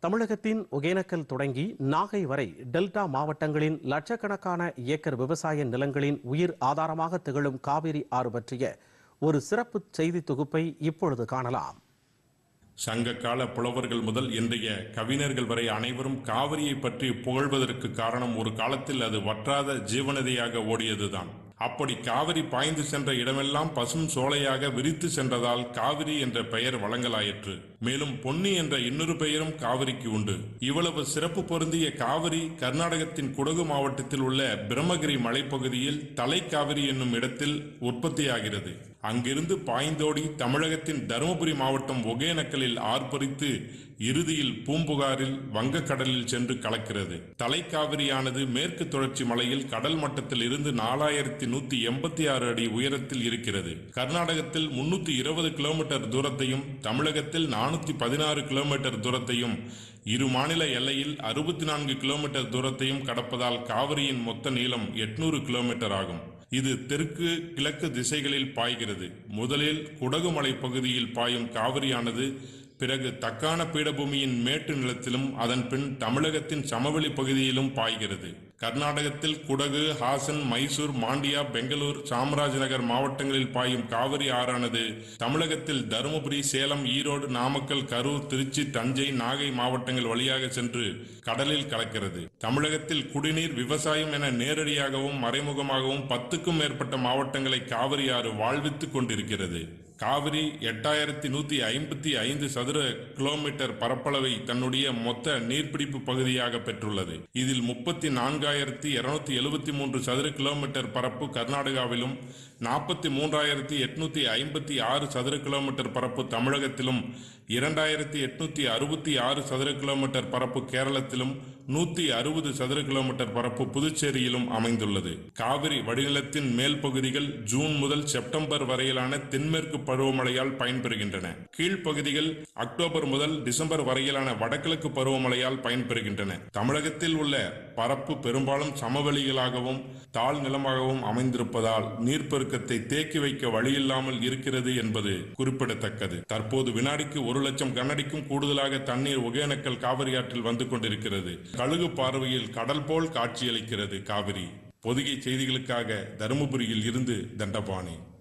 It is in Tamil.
தமிழகத்தின் ஒகேனக்கல் தொடங்கி நாகை வரை டெல்டா மாவட்டங்களின் லட்சக்கணக்கான ஏக்கர் விவசாய நிலங்களின் உயிர் ஆதாரமாக திகழும் காவிரி ஆறு பற்றிய ஒரு சிறப்பு செய்தி தொகுப்பை இப்பொழுது காணலாம் சங்ககால புலவர்கள் முதல் இன்றைய கவிஞர்கள் வரை அனைவரும் காவிரியை பற்றி புகழ்வதற்கு காரணம் ஒரு காலத்தில் அது வற்றாத ஜீவநதியாக ஓடியதுதான் அப்படி காவிரி பாய்ந்து சென்ற இடமெல்லாம் பசும் சோலையாக விரித்து சென்றதால் காவிரி என்ற பெயர் வழங்கலாயிற்று மேலும் பொன்னி என்ற இன்னொரு பெயரும் காவிரிக்கு உண்டு இவ்வளவு சிறப்பு பொருந்திய காவிரி கர்நாடகத்தின் குடகு மாவட்டத்தில் உள்ள பிரம்மகிரி மலைப்பகுதியில் தலைக்காவிரி என்னும் இடத்தில் உற்பத்தியாகிறது அங்கிருந்து பாய்ந்தோடி தமிழகத்தின் தருமபுரி மாவட்டம் ஒகேனக்கலில் ஆர்ப்பரித்து இறுதியில் பூம்புகாரில் வங்கக்கடலில் சென்று கலக்கிறது தலைக்காவிரியானது மேற்கு தொடர்ச்சி மலையில் கடல் மட்டத்தில் இருந்து நாலாயிரத்தி நூத்தி எண்பத்தி ஆறு அடி உயரத்தில் இருக்கிறது கர்நாடகத்தில் முன்னூத்தி இருபது கிலோமீட்டர் தூரத்தையும் தமிழகத்தில் நானூத்தி பதினாறு கிலோமீட்டர் தூரத்தையும் இரு மாநில எல்லையில் அறுபத்தி நான்கு கிலோமீட்டர் தூரத்தையும் கடப்பதால் காவிரியின் மொத்த நீளம் எட்நூறு கிலோமீட்டர் ஆகும் இது தெற்கு கிழக்கு திசைகளில் பாய்கிறது முதலில் குடகு மலை பகுதியில் பாயும் காவிரியானது பிறகு தக்கான பீடபூமியின் மேட்டு நிலத்திலும் அதன் பின் தமிழகத்தின் சமவெளி பகுதியிலும் பாய்கிறது கர்நாடகத்தில் குடகு ஹாசன் மைசூர் மாண்டியா பெங்களூர் சாமராஜநகர் மாவட்டங்களில் பாயும் காவிரி ஆறானது தமிழகத்தில் தருமபுரி சேலம் ஈரோடு நாமக்கல் கரூர் திருச்சி தஞ்சை நாகை மாவட்டங்கள் வழியாக சென்று கடலில் கலக்கிறது தமிழகத்தில் குடிநீர் விவசாயம் என நேரடியாகவும் மறைமுகமாகவும் பத்துக்கும் மேற்பட்ட மாவட்டங்களை காவிரி ஆறு வாழ்வித்துக் கொண்டிருக்கிறது காவிரி எட்டாயிரத்தி நூத்தி ஐம்பத்தி ஐந்து சதுர கிலோமீட்டர் பரப்பளவை தன்னுடைய மொத்த நீர்பிடிப்பு பகுதியாக பெற்றுள்ளது இதில் முப்பத்தி நான்காயிரத்தி இருநூத்தி எழுபத்தி மூன்று சதுர கிலோமீட்டர் பரப்பு கர்நாடகாவிலும் நாற்பத்தி மூன்றாயிரத்தி எட்நூத்தி ஐம்பத்தி ஆறு சதுர கிலோமீட்டர் பரப்பு தமிழகத்திலும் இரண்டாயிரத்தி எட்நூத்தி அறுபத்தி ஆறு சதுர கிலோமீட்டர் பரப்பு கேரளத்திலும் நூத்தி அறுபது சதுர கிலோமீட்டர் பரப்பு புதுச்சேரியிலும் அமைந்துள்ளது காவிரி வடிநிலத்தின் மேல் பகுதிகள் ஜூன் முதல் செப்டம்பர் வரையிலான தென்மேற்கு பருவமழையால் பயன்பெறுகின்றன கீழ்ப்பகுதிகள் அக்டோபர் முதல் டிசம்பர் வரையிலான வடகிழக்கு பருவமழையால் பயன்பெறுகின்றன தமிழகத்தில் உள்ள பரப்பு பெரும்பாலும் சமவெளிகளாகவும் தாழ் நிலமாகவும் அமைந்திருப்பதால் நீர்ப்பெருக்கத்தை தேக்கி வைக்க வழியில்லாமல் இருக்கிறது என்பது குறிப்பிடத்தக்கது தற்போது வினாடிக்கு ஒரு லட்சம் கனடிக்கும் கூடுதலாக தண்ணீர் ஒகேனக்கல் காவிரி ஆற்றில் வந்து கொண்டிருக்கிறது கழுகு பார்வையில் கடல் போல் காட்சியளிக்கிறது காவிரி பொதிகை செய்திகளுக்காக தருமபுரியில் இருந்து தண்டபாணி